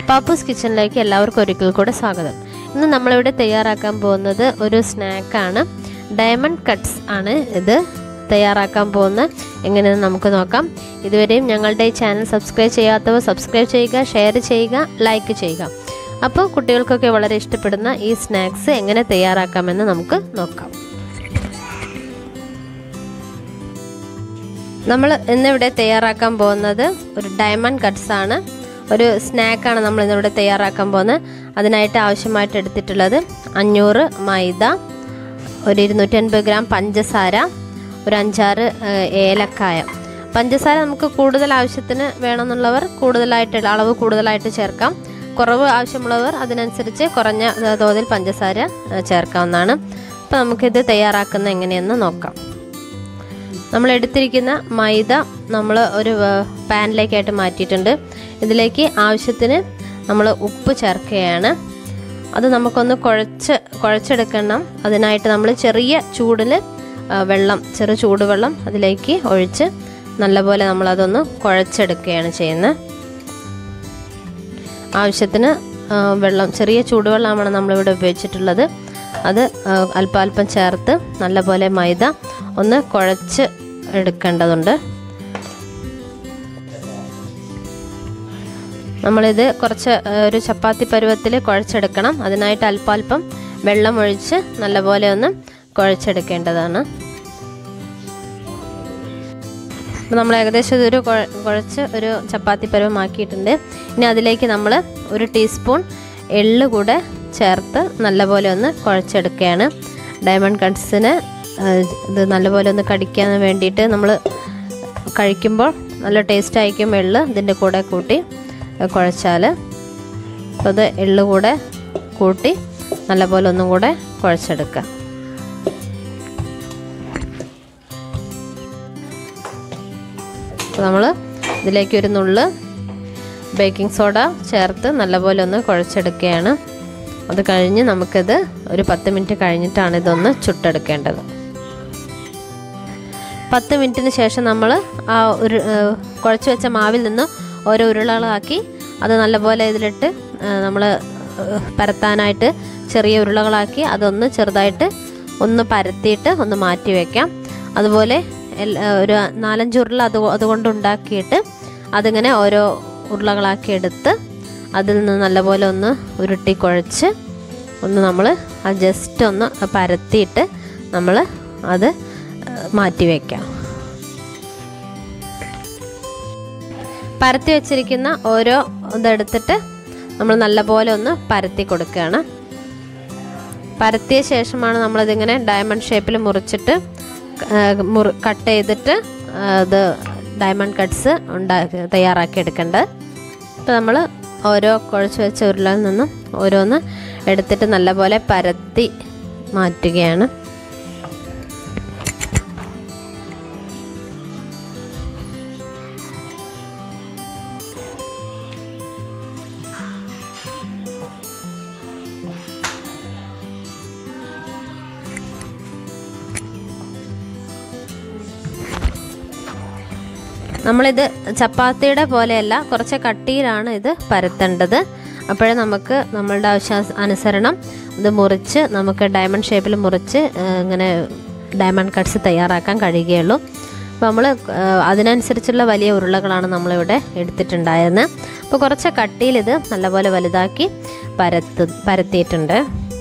പാപ്പൂസ് കിച്ചണിലേക്ക് എല്ലാവർക്കും ഒരിക്കൽ കൂടെ സ്വാഗതം ഇന്ന് നമ്മളിവിടെ തയ്യാറാക്കാൻ പോകുന്നത് ഒരു സ്നാക്കാണ് ഡയമണ്ട് കട്ട്സ് ആണ് ഇത് തയ്യാറാക്കാൻ പോകുന്ന എങ്ങനെയെന്ന് നമുക്ക് നോക്കാം ഇതുവരെയും ഞങ്ങളുടെ ഈ ചാനൽ സബ്സ്ക്രൈബ് ചെയ്യാത്തവർ സബ്സ്ക്രൈബ് ചെയ്യുക ഷെയർ ചെയ്യുക ലൈക്ക് ചെയ്യുക അപ്പോൾ കുട്ടികൾക്കൊക്കെ വളരെ ഇഷ്ടപ്പെടുന്ന ഈ സ്നാക്സ് എങ്ങനെ തയ്യാറാക്കാമെന്ന് നമുക്ക് നോക്കാം നമ്മൾ ഇന്നിവിടെ തയ്യാറാക്കാൻ പോകുന്നത് ഒരു ഡയമണ്ട് കട്ട്സ് ആണ് ഒരു സ്നാക്കാണ് നമ്മൾ ഇന്നിവിടെ തയ്യാറാക്കാൻ പോകുന്നത് അതിനായിട്ട് ആവശ്യമായിട്ട് എടുത്തിട്ടുള്ളത് അഞ്ഞൂറ് മൈദ ഒരു ഇരുന്നൂറ്റൻപത് ഗ്രാം പഞ്ചസാര ഒരു അഞ്ചാറ് ഏഹ്, ഏലക്കായ പഞ്ചസാര നമുക്ക് കൂടുതൽ ആവശ്യത്തിന് വേണമെന്നുള്ളവർ കൂടുതലായിട്ട് അളവ് കൂടുതലായിട്ട് ചേർക്കാം കുറവ് ആവശ്യമുള്ളവർ അതിനനുസരിച്ച് കുറഞ്ഞ ഏഹ്, തോതിൽ പഞ്ചസാര ഏഹ്, ചേർക്കാവുന്നതാണ് അപ്പോൾ നമുക്കിത് തയ്യാറാക്കുന്ന എങ്ങനെയെന്ന് നോക്കാം നമ്മൾ എടുത്തിരിക്കുന്ന മൈദ നമ്മൾ ഒരു വ- പാനിലേക്കായിട്ട് മാറ്റിയിട്ടുണ്ട് ഇതിലേക്ക് ആവശ്യത്തിന് നമ്മൾ ഉപ്പ് ചേർക്കുകയാണ് അത് നമുക്കൊന്ന് കുഴച്ച് കുഴച്ചെടുക്കണം അതിനായിട്ട് നമ്മൾ ചെറിയ ചൂടിൽ വെള്ളം ചെറു ചൂടുവെള്ളം അതിലേക്ക് ഒഴിച്ച് നല്ലപോലെ നമ്മളതൊന്ന് കുഴച്ചെടുക്കുകയാണ് ചെയ്യുന്നത് ആവശ്യത്തിന് ആ, വെള്ളം ചെറിയ ചൂടുവെള്ളമാണ് നമ്മളിവിടെ ഉപയോഗിച്ചിട്ടുള്ളത് അത് ആ, അല്പാൽപ്പം ചേർത്ത് നല്ലപോലെ മൈദ ഒന്ന് കുഴച്ച് എടുക്കേണ്ടതുണ്ട് നമ്മളിത് കുറച്ച് ആ, ഒരു ചപ്പാത്തി പരുവത്തിൽ കുഴച്ചെടുക്കണം അതിനായിട്ട് അല്പാൽപ്പം വെള്ളം ഒഴിച്ച് നല്ലപോലെ ഒന്ന് കുഴച്ചെടുക്കേണ്ടതാണ് അപ്പോൾ നമ്മൾ ഏകദേശം ഇതൊരു കുഴ- കുഴച്ച് ഒരു ചപ്പാത്തി പരുവമാക്കിയിട്ടുണ്ട് ഇനി അതിലേക്ക് നമ്മൾ ഒരു ടീസ്പൂൺ എള്ള് കൂടെ ചേർത്ത് നല്ലപോലെ ഒന്ന് കുഴച്ചെടുക്കുകയാണ് ഡയമണ്ട് കട്ട്സിന് ഇത് നല്ലപോലെ ഒന്ന് കടിക്കാൻ വേണ്ടിയിട്ട് നമ്മൾ കഴിക്കുമ്പോൾ നല്ല ടേസ്റ്റ് ആയിരിക്കും എള്ള് ഇതിൻ്റെ കൂടെ കൂട്ടി കുഴച്ചാൽ അപ്പോൾ അത് എള്ള് കൂടെ കൂട്ടി നല്ലപോലെ ഒന്നും കൂടെ കുഴച്ചെടുക്കുക അപ്പോൾ നമ്മൾ ഇതിലേക്ക് ഒരു നുള്ള് ബേക്കിംഗ് സോഡ ചേർത്ത് നല്ലപോലെ ഒന്ന് കുഴച്ചെടുക്കുകയാണ് അത് കഴിഞ്ഞ് നമുക്കിത് ഒരു പത്ത് മിനിറ്റ് കഴിഞ്ഞിട്ടാണ് ഇതൊന്ന് ചുട്ടെടുക്കേണ്ടത് പത്ത് മിനിറ്റിന് ശേഷം നമ്മൾ ആ ഒരു ഏഹ്, കുഴച്ച് വെച്ച മാവിൽ നിന്ന് ഓരോ ഉരുളകളാക്കി അത് നല്ലപോലെ ഇതിലിട്ട് നമ്മൾ പരത്താനായിട്ട് ചെറിയ ഉരുളകളാക്കി അതൊന്ന് ചെറുതായിട്ട് ഒന്ന് പരത്തിയിട്ട് ഒന്ന് മാറ്റി വയ്ക്കാം അതുപോലെ എൽ- ഏഹ്, ഒരു നാലഞ്ച് ഉരുള അത് അതുകൊണ്ട് ഉണ്ടാക്കിയിട്ട് അതിങ്ങനെ ഓരോ ഉരുളകളാക്കി എടുത്ത് അതിൽ നിന്ന് നല്ലപോലെ ഒന്ന് ഉരുട്ടി കുഴച്ച് ഒന്ന് നമ്മൾ അത് ജസ്റ്റ് ഒന്ന് പരത്തിയിട്ട് നമ്മൾ അത് ഏഹ്, മാറ്റി വയ്ക്കാം പരത്തി വെച്ചിരിക്കുന്ന ഓരോ ഇതെടുത്തിട്ട് നമ്മൾ നല്ലപോലെ ഒന്ന് പരത്തി കൊടുക്കുകയാണ് പരത്തിയ ശേഷമാണ് നമ്മളിതിങ്ങനെ ഡയമണ്ട് ഷേപ്പിൽ മുറിച്ചിട്ട് ഏഹ്, മുറി കട്ട് ചെയ്തിട്ട് ഏഹ്, ഇത് ഡയമണ്ട് കട്ട്സ് ഉണ്ടാക്കി തയ്യാറാക്കി എടുക്കേണ്ടത് അപ്പോൾ നമ്മൾ ഓരോ കുഴച്ച് വെച്ച ഉരുളയിൽ നിന്നും ഓരോന്ന് എടുത്തിട്ട് നല്ലപോലെ പരത്തി മാറ്റുകയാണ് നമ്മളിത് ചപ്പാത്തിയുടെ പോലെയല്ല കുറച്ച് കട്ടിയിലാണ് ഇത് പരത്തേണ്ടത് അപ്പോഴേ നമുക്ക് നമ്മളുടെ ആവശ്യ അനുസരണം ഇത് മുറിച്ച് നമുക്ക് ഡയമണ്ട് ഷേപ്പിൽ മുറിച്ച് ഏഹ്, ഇങ്ങനെ ഡയമണ്ട് കട്ട്സ് തയ്യാറാക്കാൻ കഴിയുകയുള്ളൂ അപ്പോൾ നമ്മൾ അതിനനുസരിച്ചുള്ള വലിയ ഉരുളകളാണ് നമ്മളിവിടെ എടുത്തിട്ടുണ്ടായിരുന്നത് അപ്പോൾ കുറച്ച് കട്ടിയിൽ ഇത് നല്ലപോലെ വലുതാക്കി പരത്ത് പരത്തിയിട്ടുണ്ട്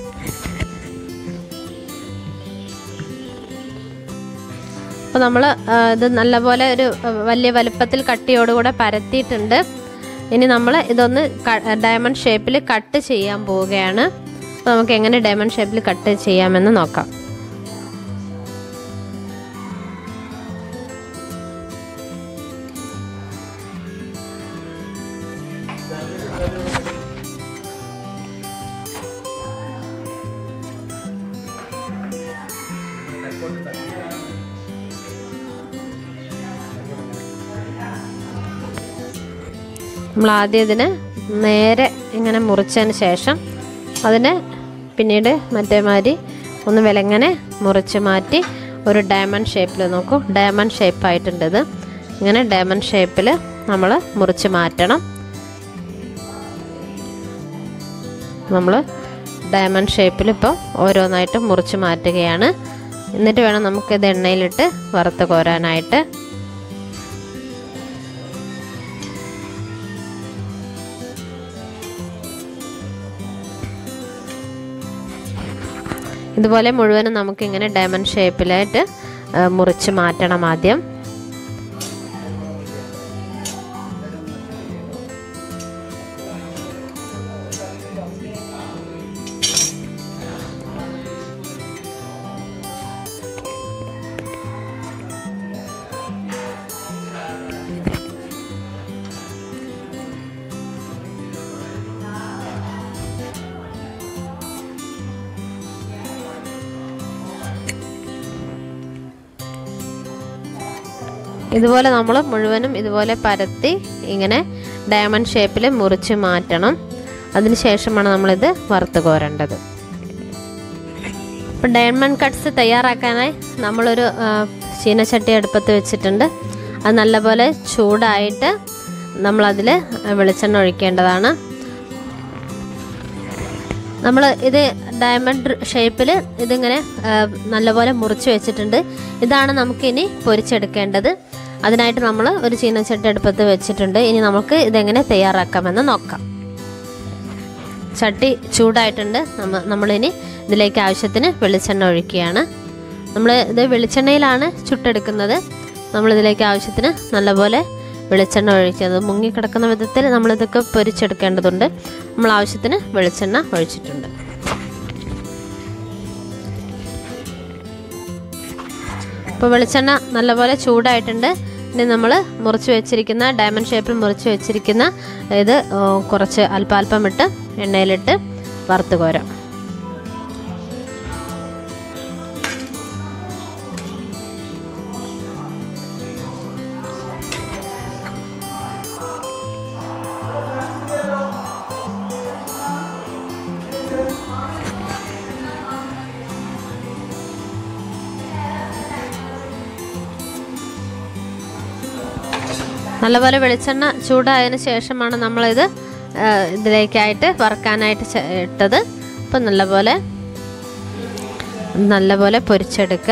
അപ്പോൾ നമ്മൾ ഇത് നല്ലപോലെ ഒരു ആ, വലിയ വലുപ്പത്തിൽ കട്ടിയോടുകൂടെ പരത്തിയിട്ടുണ്ട് ഇനി നമ്മൾ ഇതൊന്ന് ഡയമണ്ട് ഷേപ്പിൽ കട്ട് ചെയ്യാൻ പോവുകയാണ് അപ്പോൾ നമുക്ക് എങ്ങനെ ഡയമണ്ട് ഷേപ്പിൽ കട്ട് ചെയ്യാമെന്ന് നോക്കാം നമ്മൾ ആദ്യം ഇതിന് നേരെ ഇങ്ങനെ മുറിച്ചതിന് ശേഷം അതിനെ പിന്നീട് മറ്റേമാതിരി ഒന്ന് വിലങ്ങനെ മുറിച്ച് മാറ്റി ഒരു ഡയമണ്ട് ഷേപ്പിൽ നോക്കൂ ഡയമണ്ട് ഷേപ്പായിട്ടുണ്ട് ഇത് ഇങ്ങനെ ഡയമണ്ട് ഷേപ്പിൽ നമ്മൾ മുറിച്ച് മാറ്റണം നമ്മൾ ഡയമണ്ട് ഷേപ്പിൽ ഇപ്പോൾ ഓരോന്നായിട്ട് മുറിച്ച് മാറ്റുകയാണ് എന്നിട്ട് വേണം നമുക്കിത് എണ്ണയിലിട്ട് വറുത്ത് കോരാനായിട്ട് ഇതുപോലെ മുഴുവനും നമുക്കിങ്ങനെ ഡയമണ്ട് ഷേപ്പിലായിട്ട് ആ, മുറിച്ച് മാറ്റണം ആദ്യം ഇതുപോലെ നമ്മൾ മുഴുവനും ഇതുപോലെ പരത്തി ഇങ്ങനെ ഡയമണ്ട് ഷേപ്പിൽ മുറിച്ച് മാറ്റണം അതിന് ശേഷമാണ് നമ്മളിത് വറുത്ത് കോരേണ്ടത് ഇപ്പം ഡയമണ്ട് കട്ട്സ് തയ്യാറാക്കാനായി നമ്മളൊരു ആ, ചീനച്ചട്ടി അടുപ്പത്ത് വെച്ചിട്ടുണ്ട് അത് നല്ലപോലെ ചൂടായിട്ട് നമ്മളതിൽ വെളിച്ചെണ്ണ ഒഴിക്കേണ്ടതാണ് നമ്മൾ ഇത് ഡയമണ്ട് ഷേപ്പിൽ ഇതിങ്ങനെ ആ, നല്ലപോലെ മുറിച്ച് വെച്ചിട്ടുണ്ട് ഇതാണ് നമുക്കിനി പൊരിച്ചെടുക്കേണ്ടത് അതിനായിട്ട് നമ്മൾ ഒരു ചീനച്ചട്ടി അടുപ്പത്ത് വെച്ചിട്ടുണ്ട് ഇനി നമുക്ക് ഇതെങ്ങനെ തയ്യാറാക്കാമെന്ന് നോക്കാം ചട്ടി ചൂടായിട്ടുണ്ട് നമ്മ നമ്മളിനി ഇതിലേക്ക് ആവശ്യത്തിന് വെളിച്ചെണ്ണ ഒഴിക്കുകയാണ് നമ്മൾ ഇത് വെളിച്ചെണ്ണയിലാണ് ചുട്ടെടുക്കുന്നത് നമ്മളിതിലേക്ക് ആവശ്യത്തിന് നല്ലപോലെ വെളിച്ചെണ്ണ ഒഴിക്കുന്നത് മുങ്ങിക്കിടക്കുന്ന വിധത്തിൽ നമ്മളിതൊക്കെ പൊരിച്ചെടുക്കേണ്ടതുണ്ട് നമ്മൾ ആവശ്യത്തിന് വെളിച്ചെണ്ണ ഒഴിച്ചിട്ടുണ്ട് ഇപ്പോൾ വെളിച്ചെണ്ണ നല്ലപോലെ ചൂടായിട്ടുണ്ട് ഇനി നമ്മൾ മുറിച്ച് വെച്ചിരിക്കുന്ന ഡയമണ്ട് ഷേപ്പിൽ മുറിച്ച് വെച്ചിരിക്കുന്ന ഇത് ഓ, കുറച്ച് അല്പാൽപ്പം ഇട്ട് എണ്ണയിലിട്ട് വറുത്ത് കോരാം നല്ലപോലെ വെളിച്ചെണ്ണ ചൂടായതിന് ശേഷമാണ് നമ്മളിത് ആ, ഇതിലേക്കായിട്ട് വറുക്കാനായിട്ട് ചെ- ഇട്ടത് അപ്പം നല്ലപോലെ നല്ലപോലെ പൊരിച്ചെടുക്കുക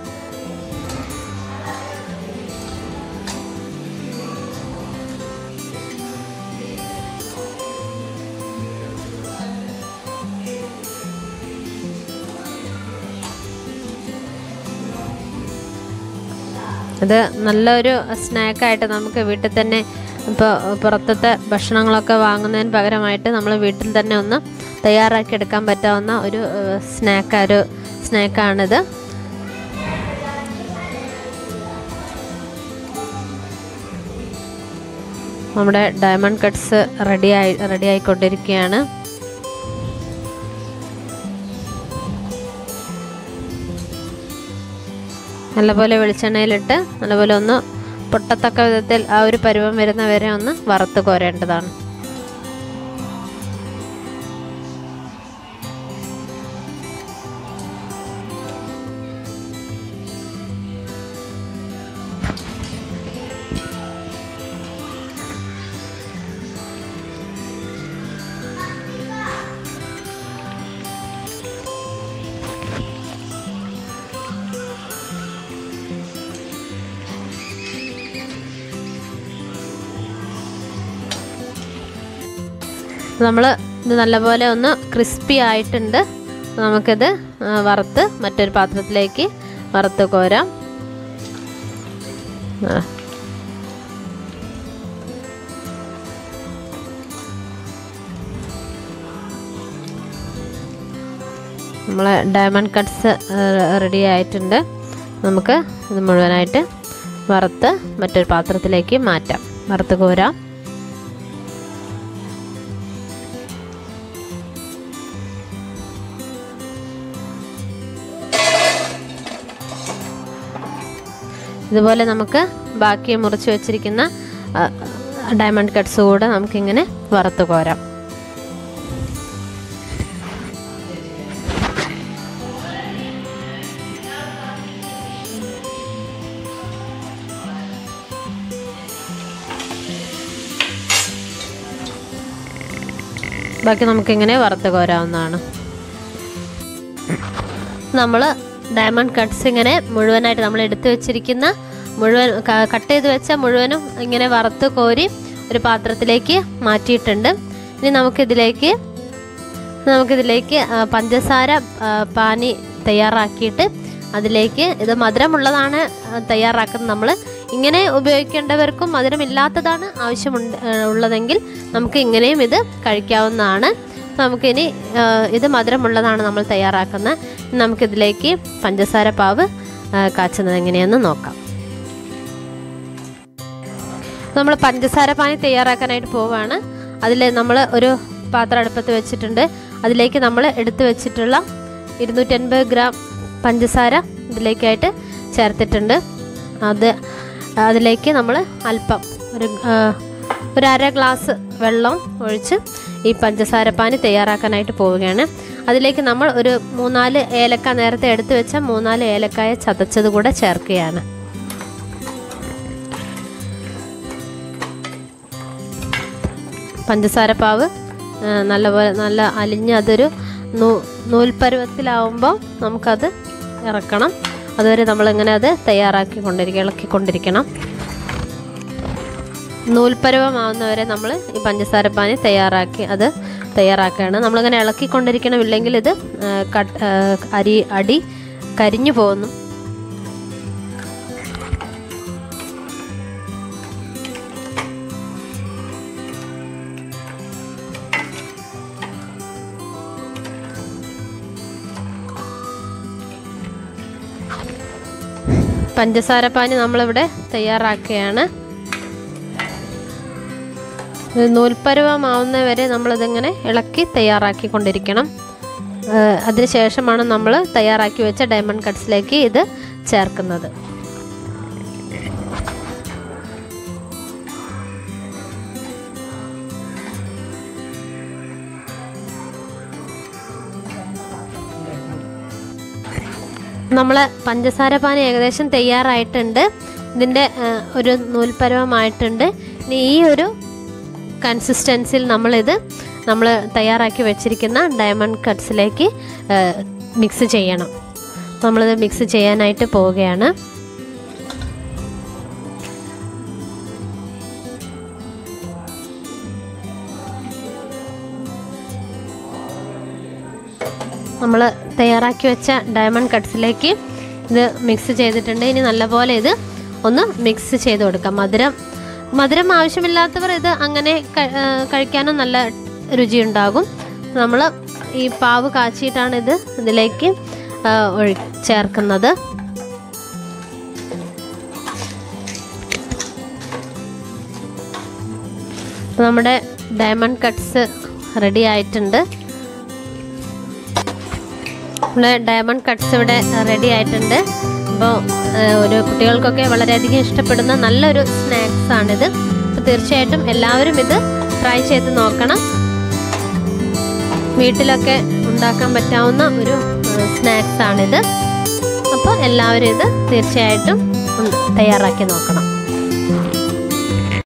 ഇത് നല്ലൊരു സ്നാക്കായിട്ട് നമുക്ക് വീട്ടിൽ തന്നെ ഇപ്പോൾ പുറത്തത്തെ ഭക്ഷണങ്ങളൊക്കെ വാങ്ങുന്നതിന് പകരമായിട്ട് നമ്മൾ വീട്ടിൽ തന്നെ ഒന്ന് തയ്യാറാക്കി എടുക്കാൻ പറ്റാവുന്ന ഒരു സ്നാക്ക് ഒരു സ്നാക്കാണിത് നമ്മുടെ ഡയമണ്ട് കട്ട്സ് റെഡിയായി റെഡി ആയിക്കൊണ്ടിരിക്കുകയാണ് നല്ലപോലെ വെളിച്ചെണ്ണയിലിട്ട് നല്ലപോലെ ഒന്ന് പൊട്ടത്തക്ക വിധത്തിൽ ആ ഒരു പരുവം വരുന്ന വരെ ഒന്ന് വറുത്ത് കോരേണ്ടതാണ് നമ്മൾ ഇത് നല്ലപോലെ ഒന്ന് ക്രിസ്പി ആയിട്ടുണ്ട് നമുക്കിത് ആ, വറുത്ത് മറ്റൊരു പാത്രത്തിലേക്ക് വറുത്ത് കോരാം ആ. നമ്മളെ ഡയമണ്ട് കട്ട്സ് റെഡി ആയിട്ടുണ്ട് നമുക്ക് ഇത് മുഴുവനായിട്ട് വറുത്ത് മറ്റൊരു പാത്രത്തിലേക്ക് മാറ്റാം വറുത്ത് കോരാം ഇതുപോലെ നമുക്ക് ബാക്കി മുറിച്ച് വെച്ചിരിക്കുന്ന ആ, ഡയമണ്ട് കട്ട്സ് കൂടെ നമുക്കിങ്ങനെ വറുത്ത് കോരാം ബാക്കി നമുക്കിങ്ങനെ വറുത്ത് കോരാവുന്നതാണ് നമ്മൾ ഡയമണ്ട് കട്ട്സ് ഇങ്ങനെ മുഴുവനായിട്ട് നമ്മൾ എടുത്തു വെച്ചിരിക്കുന്ന മുഴുവൻ ക- കട്ട് ചെയ്ത് വെച്ച മുഴുവനും ഇങ്ങനെ വറുത്ത് കോരി ഒരു പാത്രത്തിലേക്ക് മാറ്റിയിട്ടുണ്ട് ഇനി നമുക്കിതിലേക്ക് നമുക്കിതിലേക്ക് ആ, പഞ്ചസാര ആ, പാനി തയ്യാറാക്കിയിട്ട് അതിലേക്ക് ഇത് മധുരമുള്ളതാണ് ആ, തയ്യാറാക്കുന്നത് നമ്മൾ ഇങ്ങനെ ഉപയോഗിക്കേണ്ടവർക്കും മധുരമില്ലാത്തതാണ് ആവശ്യമുണ്ട് ആ, ഉള്ളതെങ്കിൽ നമുക്ക് ഇങ്ങനെയും ഇത് കഴിക്കാവുന്നതാണ് നമുക്കിനി ആ, ഇത് മധുരമുള്ളതാണ് നമ്മൾ തയ്യാറാക്കുന്നത് ഇനി നമുക്കിതിലേക്ക് പഞ്ചസാര പാവ് ആ, കാച്ചുന്നത് എങ്ങനെയെന്ന് നോക്കാം നമ്മൾ പഞ്ചസാര പാനി തയ്യാറാക്കാനായിട്ട് പോവുകയാണ് അതിൽ നമ്മൾ ഒരു പാത്രം അടുപ്പത്ത് വെച്ചിട്ടുണ്ട് അതിലേക്ക് നമ്മൾ എടുത്തു വെച്ചിട്ടുള്ള ഇരുന്നൂറ്റൻപത് ഗ്രാം പഞ്ചസാര ഇതിലേക്കായിട്ട് ചേർത്തിട്ടുണ്ട് അത് അതിലേക്ക് നമ്മൾ അല്പം ഒരു ആ, ഒരു അര ഗ്ലാസ് വെള്ളം ഒഴിച്ച് ഈ പഞ്ചസാര പാനി തയ്യാറാക്കാനായിട്ട് പോവുകയാണ് അതിലേക്ക് നമ്മൾ ഒരു മൂന്നാല് ഏലക്ക നേരത്തെ എടുത്തു വെച്ച മൂന്നാല് ഏലക്കായ ചതച്ചത് കൂടെ ചേർക്കുകയാണ് പഞ്ചസാരപ്പാവ് ആ, നല്ലപോലെ നല്ല അലിഞ്ഞ് അതൊരു നൂ നൂൽപ്പരുവത്തിലാവുമ്പോൾ നമുക്കത് ഇറക്കണം അതുവരെ നമ്മളിങ്ങനെ അത് തയ്യാറാക്കി കൊണ്ടിരിക്കുക ഇളക്കിക്കൊണ്ടിരിക്കണം നൂൽപ്പരുവമാവുന്നവരെ നമ്മൾ ഈ പഞ്ചസാരപ്പാനി തയ്യാറാക്കി അത് തയ്യാറാക്കുകയാണ് നമ്മളിങ്ങനെ ഇളക്കിക്കൊണ്ടിരിക്കണം ഇല്ലെങ്കിൽ ഇത് ആ, കട്ട് ആ, അരി അടി കരിഞ്ഞു പോകുന്നു പഞ്ചസാര പാനി നമ്മളിവിടെ തയ്യാറാക്കുകയാണ് ഇത് നൂൽപ്പരുവമാവുന്ന വരെ നമ്മളിതിങ്ങനെ ഇളക്കി തയ്യാറാക്കിക്കൊണ്ടിരിക്കണം ഏഹ് അതിനുശേഷമാണ് നമ്മൾ തയ്യാറാക്കി വെച്ച ഡയമണ്ട് കട്ട്സിലേക്ക് ഇത് ചേർക്കുന്നത് നമ്മൾ പഞ്ചസാര പാനി ഏകദേശം തയ്യാറായിട്ടുണ്ട് ഇതിൻ്റെ ഏഹ്, ഒരു നൂൽപ്പരുവമായിട്ടുണ്ട് ഇനി ഈ ഒരു കൺസിസ്റ്റൻസിയിൽ നമ്മളിത് നമ്മൾ തയ്യാറാക്കി വെച്ചിരിക്കുന്ന ഡയമണ്ട് കട്ട്സിലേക്ക് മിക്സ് ചെയ്യണം നമ്മളിത് മിക്സ് ചെയ്യാനായിട്ട് പോവുകയാണ് നമ്മൾ തയ്യാറാക്കി വെച്ച ഡയമണ്ട് കട്ട്സിലേക്ക് ഇത് മിക്സ് ചെയ്തിട്ടുണ്ട് ഇനി നല്ലപോലെ ഇത് ഒന്ന് മിക്സ് ചെയ്ത് കൊടുക്കാം മധുരം മധുരം ആവശ്യമില്ലാത്തവർ ഇത് അങ്ങനെ ക- ആ, കഴിക്കാനും നല്ല രുചിയുണ്ടാകും നമ്മൾ ഈ പാവ് കാച്ചിയിട്ടാണ് ഇത് ഇതിലേക്ക് ആ, ഒഴി ചേർക്കുന്നത് അപ്പോൾ നമ്മുടെ ഡയമണ്ട് കട്ട്സ് റെഡി ആയിട്ടുണ്ട് നമ്മുടെ ഡയമണ്ട് കട്ട്സ് ഇവിടെ റെഡി ആയിട്ടുണ്ട് അപ്പോൾ ഒരു കുട്ടികൾക്കൊക്കെ വളരെയധികം ഇഷ്ടപ്പെടുന്ന നല്ലൊരു സ്നാക്സ് ആണിത് അപ്പോൾ തീർച്ചയായിട്ടും എല്ലാവരും ഇത് ട്രൈ ചെയ്ത് നോക്കണം വീട്ടിലൊക്കെ ഉണ്ടാക്കാൻ പറ്റാവുന്ന ഒരു സ്നാക്സ് ആണിത് അപ്പോൾ എല്ലാവരും ഇത് തീർച്ചയായിട്ടും ഉം, തയ്യാറാക്കി നോക്കണം